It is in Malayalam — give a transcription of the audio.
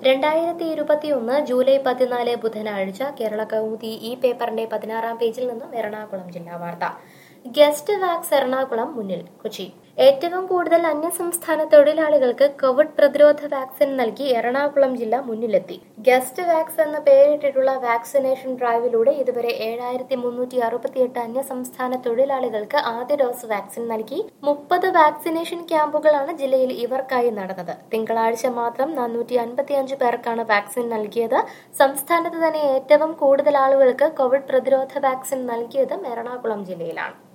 രണ്ടായിരത്തി ഇരുപത്തിയൊന്ന് ജൂലൈ പതിനാല് ബുധനാഴ്ച കേരള കൗമുദി ഈ പേപ്പറിന്റെ പതിനാറാം പേജിൽ നിന്നും എറണാകുളം ജില്ലാ വാർത്ത ഗസ്റ്റ് വാക്സ് എറണാകുളം മുന്നിൽ കൊച്ചി ഏറ്റവും കൂടുതൽ അന്യസംസ്ഥാന തൊഴിലാളികൾക്ക് കോവിഡ് പ്രതിരോധ വാക്സിൻ നൽകി എറണാകുളം ജില്ല മുന്നിലെത്തി ഗസ്റ്റ് വാക്സ് എന്ന പേരിട്ടിട്ടുള്ള വാക്സിനേഷൻ ഡ്രൈവിലൂടെ ഇതുവരെ ഏഴായിരത്തി മുന്നൂറ്റി അറുപത്തിയെട്ട് അന്യസംസ്ഥാന തൊഴിലാളികൾക്ക് ആദ്യ ഡോസ് വാക്സിൻ നൽകി മുപ്പത് വാക്സിനേഷൻ ക്യാമ്പുകളാണ് ജില്ലയിൽ ഇവർക്കായി നടന്നത് തിങ്കളാഴ്ച മാത്രം നാനൂറ്റി അൻപത്തിയഞ്ച് പേർക്കാണ് വാക്സിൻ നൽകിയത് സംസ്ഥാനത്ത് തന്നെ ഏറ്റവും കൂടുതൽ ആളുകൾക്ക് കോവിഡ് പ്രതിരോധ വാക്സിൻ നൽകിയതും എറണാകുളം ജില്ലയിലാണ്